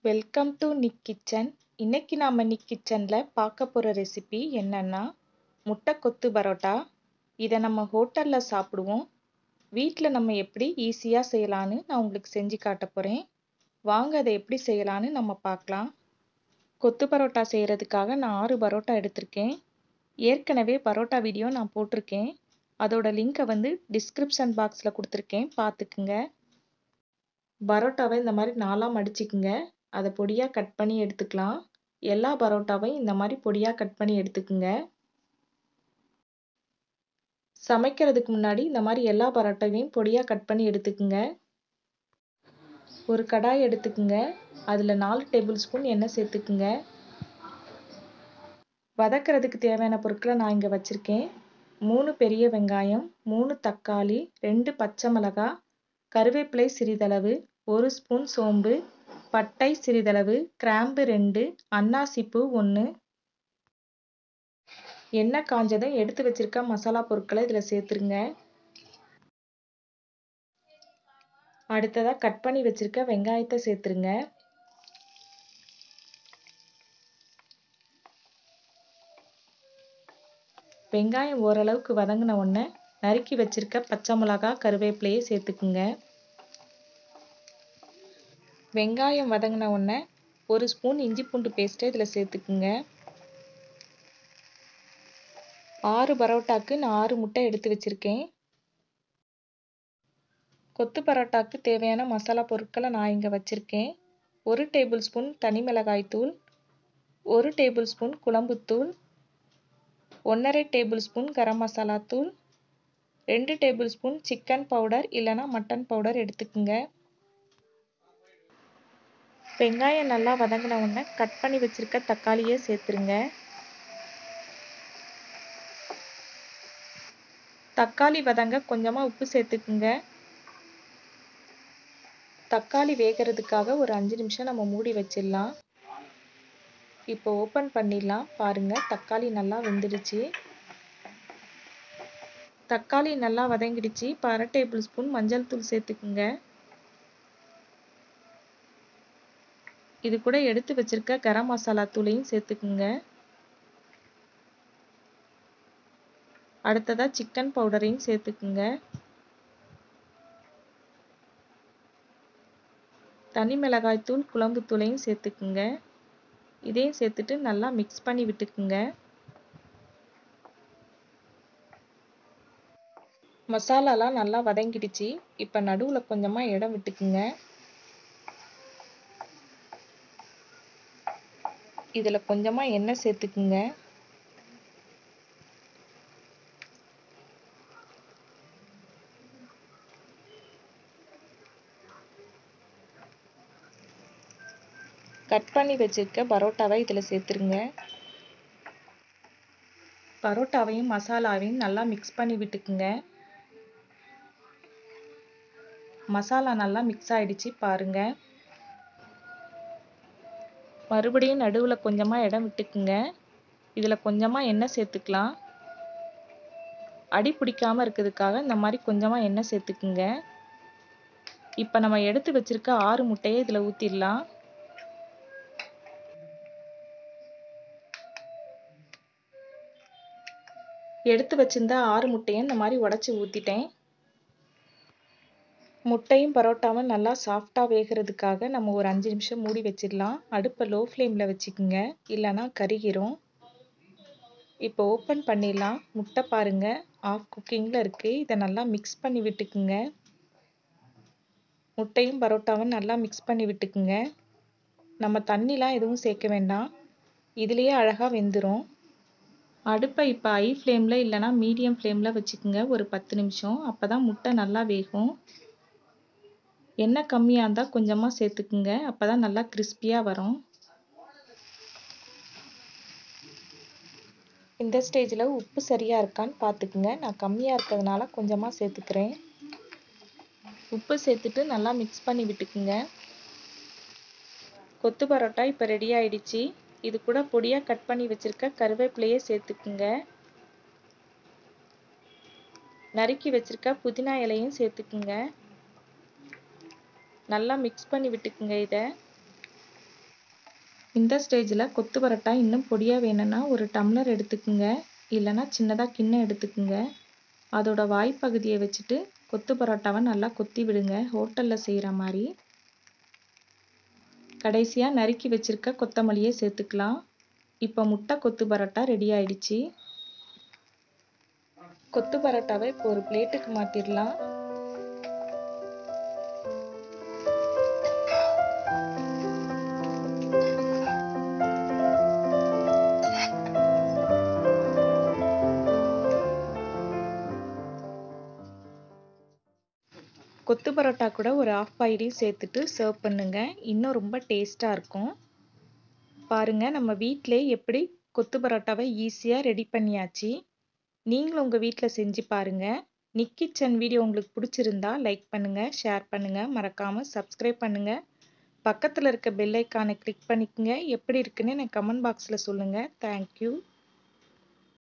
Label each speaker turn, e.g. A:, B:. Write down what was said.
A: welcome to Nick kitchen இன்னைக்கு நாம் நிக் கிச்சனில் பார்க்க போகிற ரெசிபி என்னன்னா முட்டை கொத்து பரோட்டா இதை நம்ம ஹோட்டலில் சாப்பிடுவோம் வீட்டில் நம்ம எப்படி ஈஸியாக செய்யலான்னு நான் உங்களுக்கு செஞ்சு காட்ட போகிறேன் வாங்க அதை எப்படி செய்யலான்னு நம்ம பார்க்கலாம் கொத்து பரோட்டா செய்கிறதுக்காக நான் ஆறு பரோட்டா எடுத்திருக்கேன் ஏற்கனவே பரோட்டா வீடியோ நான் போட்டிருக்கேன் அதோட லிங்க்கை வந்து டிஸ்கிரிப்ஷன் பாக்ஸில் கொடுத்துருக்கேன் பார்த்துக்குங்க பரோட்டாவை இந்த மாதிரி நாலாக மடிச்சுக்குங்க அதை பொடியாக கட் பண்ணி எடுத்துக்கலாம் எல்லா பரோட்டாவையும் இந்த மாதிரி பொடியாக கட் பண்ணி எடுத்துக்குங்க சமைக்கிறதுக்கு முன்னாடி இந்த மாதிரி எல்லா பரோட்டாவையும் பொடியாக கட் பண்ணி எடுத்துக்குங்க ஒரு கடாய் எடுத்துக்குங்க அதில் நாலு டேபிள் ஸ்பூன் எண்ணெய் சேர்த்துக்குங்க வதக்கிறதுக்கு தேவையான பொருட்களை நான் இங்கே வச்சுருக்கேன் மூணு பெரிய வெங்காயம் மூணு தக்காளி ரெண்டு பச்சை மிளகாய் கருவேப்பிலை சிறிதளவு ஒரு ஸ்பூன் சோம்பு பட்டை சிறிதளவு கிராம்பு ரெண்டு அன்னாசிப்பூ ஒன்று எண்ணெய் காஞ்சதும் எடுத்து வச்சிருக்க மசாலா பொருட்களை இதில் சேர்த்துருங்க அடுத்ததாக கட் பண்ணி வச்சிருக்க வெங்காயத்தை சேர்த்துருங்க வெங்காயம் ஓரளவுக்கு வதங்கின உடனே நறுக்கி வச்சிருக்க பச்சை மிளகா கருவேப்பிலையை சேர்த்துக்குங்க வெங்காயம் வதங்கின உடனே ஒரு ஸ்பூன் இஞ்சி பூண்டு பேஸ்ட்டை இதில் சேர்த்துக்குங்க ஆறு பரோட்டாக்கு நான் ஆறு முட்டை எடுத்து வச்சுருக்கேன் கொத்து பரோட்டாக்கு தேவையான மசாலா பொருட்களை நான் இங்கே வச்சுருக்கேன் ஒரு டேபிள் ஸ்பூன் தனி மிளகாய் தூள் ஒரு டேபிள் ஸ்பூன் குழம்புத்தூள் ஒன்றரை டேபிள் ஸ்பூன் கரம் மசாலா தூள் ரெண்டு டேபிள் ஸ்பூன் சிக்கன் பவுடர் இல்லைனா மட்டன் பவுடர் எடுத்துக்குங்க வெங்காயம் நல்லா வதங்கின உடனே கட் பண்ணி வச்சுருக்க தக்காளியை சேர்த்துருங்க தக்காளி வதங்க கொஞ்சமாக உப்பு சேர்த்துக்குங்க தக்காளி வேகிறதுக்காக ஒரு அஞ்சு நிமிஷம் நம்ம மூடி வச்சிடலாம் இப்போ ஓப்பன் பண்ணிடலாம் பாருங்கள் தக்காளி நல்லா வெந்துடுச்சு தக்காளி நல்லா வதங்கிடுச்சு இப்போ அரை டேபிள் ஸ்பூன் மஞ்சள் தூள் சேர்த்துக்குங்க இது கூட எடுத்து வச்சிருக்க கரம் மசாலா தூளையும் சேர்த்துக்குங்க அடுத்ததாக சிக்கன் பவுடரையும் சேர்த்துக்குங்க தனி மிளகாய் தூள் குழம்பு தூளையும் சேர்த்துக்குங்க இதையும் சேர்த்துட்டு நல்லா மிக்ஸ் பண்ணி விட்டுக்குங்க மசாலாலாம் நல்லா வதங்கிடுச்சு இப்போ நடுவில் கொஞ்சமாக இடம் விட்டுக்குங்க இதில் கொஞ்சமாக எண்ணெய் சேர்த்துக்குங்க கட் பண்ணி வச்சுருக்க பரோட்டாவை இதில் சேர்த்துருங்க பரோட்டாவையும் மசாலாவையும் நல்லா மிக்ஸ் பண்ணி விட்டுக்குங்க மசாலா நல்லா மிக்ஸ் ஆகிடுச்சு பாருங்கள் மறுபடியும் நடுவில் கொஞ்சமாக இடம் விட்டுக்குங்க இதில் கொஞ்சமாக எண்ணெய் சேர்த்துக்கலாம் அடி பிடிக்காமல் இருக்கிறதுக்காக இந்த மாதிரி கொஞ்சமாக எண்ணெய் சேர்த்துக்குங்க இப்போ நம்ம எடுத்து வச்சுருக்க ஆறு முட்டையை இதில் ஊற்றிடலாம் எடுத்து வச்சிருந்த ஆறு முட்டையும் இந்த மாதிரி உடச்சி ஊற்றிட்டேன் முட்டையும் பரோட்டாவும் நல்லா சாஃப்டாக வேகிறதுக்காக நம்ம ஒரு அஞ்சு நிமிஷம் மூடி வச்சிடலாம் அடுப்பை லோ ஃப்ளேமில் வச்சுக்கோங்க இல்லைனா கருகிரும் இப்போ ஓப்பன் பண்ணிடலாம் முட்டை பாருங்கள் ஆஃப் குக்கிங்கில் இருக்குது இதை நல்லா மிக்ஸ் பண்ணி விட்டுக்குங்க முட்டையும் பரோட்டாவும் நல்லா மிக்ஸ் பண்ணி விட்டுக்குங்க நம்ம தண்ணிலாம் எதுவும் சேர்க்க வேண்டாம் இதுலேயே அழகாக வெந்துடும் அடுப்பை இப்போ ஹை ஃப்ளேமில் இல்லைனா மீடியம் ஃப்ளேமில் வச்சுக்கோங்க ஒரு பத்து நிமிஷம் அப்போ தான் முட்டை நல்லா வேகும் எண்ணெய் கம்மியாக இருந்தால் கொஞ்சமாக சேர்த்துக்குங்க அப்போ தான் நல்லா கிறிஸ்பியாக வரும் இந்த ஸ்டேஜில் உப்பு சரியாக இருக்கான்னு பார்த்துக்குங்க நான் கம்மியாக இருக்கிறதுனால கொஞ்சமாக சேர்த்துக்கிறேன் உப்பு சேர்த்துட்டு நல்லா மிக்ஸ் பண்ணி விட்டுக்குங்க கொத்து பரோட்டா இப்போ ரெடி ஆயிடுச்சு இது கூட பொடியாக கட் பண்ணி வச்சுருக்க கருவேப்பிலையே சேர்த்துக்குங்க நறுக்கி வச்சுருக்க புதினா இலையும் சேர்த்துக்குங்க நல்லா மிக்ஸ் பண்ணி விட்டுக்குங்க இதை இந்த ஸ்டேஜில் கொத்து பரோட்டா இன்னும் பொடியாக வேணும்னா ஒரு டம்ளர் எடுத்துக்குங்க இல்லைன்னா சின்னதாக கிண்ணம் எடுத்துக்குங்க அதோட வாய்ப்பகுதியை வச்சுட்டு கொத்து பரோட்டாவை நல்லா கொத்தி விடுங்க ஹோட்டலில் செய்கிற மாதிரி கடைசியாக நறுக்கி வச்சுருக்க கொத்தமல்லியை சேர்த்துக்கலாம் இப்போ முட்டை கொத்து பரோட்டா ரெடி ஆயிடுச்சு கொத்து பரோட்டாவை இப்போ ஒரு பிளேட்டுக்கு மாற்றிடலாம் கொத்து பரோட்டா கூட ஒரு ஆஃப் பாயிலையும் சேர்த்துட்டு சர்வ் பண்ணுங்க இன்னும் ரொம்ப டேஸ்ட்டாக இருக்கும் பாருங்க நம்ம வீட்டிலே எப்படி கொத்து பரோட்டாவை ஈஸியாக ரெடி பண்ணியாச்சு நீங்களும் உங்கள் வீட்டில் செஞ்சு பாருங்க நிக் கிச்சன் வீடியோ உங்களுக்கு பிடிச்சிருந்தா லைக் பண்ணுங்க ஷேர் பண்ணுங்க மறக்காம சப்ஸ்கிரைப் பண்ணுங்க பக்கத்தில் இருக்க பெல் ஐக்கானை கிளிக் பண்ணிக்கங்க எப்படி இருக்குன்னு எனக்கு கமெண்ட் பாக்ஸில் சொல்லுங்கள் தேங்க்யூ